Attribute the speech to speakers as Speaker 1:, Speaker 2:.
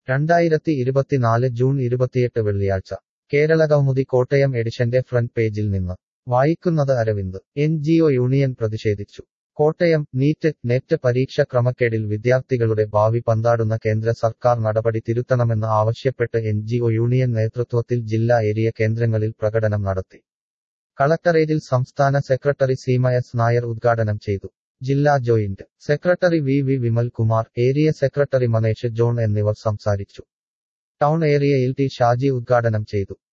Speaker 1: രണ്ടായിരത്തി ഇരുപത്തിനാല് ജൂൺ ഇരുപത്തിയെട്ട് വെള്ളിയാഴ്ച കേരള കൗമുദി കോട്ടയം എഡിഷന്റെ ഫ്രണ്ട് പേജിൽ നിന്ന് വായിക്കുന്നത് Arvind N G O union പ്രതിഷേധിച്ചു കോട്ടയം നീറ്റ് നെറ്റ് പരീക്ഷ ക്രമക്കേടിൽ വിദ്യാർത്ഥികളുടെ ഭാവി പന്താടുന്ന കേന്ദ്ര സർക്കാർ നടപടി തിരുത്തണമെന്ന് ആവശ്യപ്പെട്ട് എൻ ജി ഒ യൂണിയൻ നേതൃത്വത്തിൽ ജില്ലാ ഏരിയ കേന്ദ്രങ്ങളിൽ പ്രകടനം നടത്തി കളക്ടറേറ്റിൽ സംസ്ഥാന സെക്രട്ടറി സീമ എസ് നായർ ഉദ്ഘാടനം ചെയ്തു ജില്ലാ joint secretary V V Vimal Kumar area secretary Manesh John എന്നിവർ സംസാരിച്ചു ടൗൺ ഏരിയയിൽ ടി ഷാജി ഉദ്ഘാടനം ചെയ്തു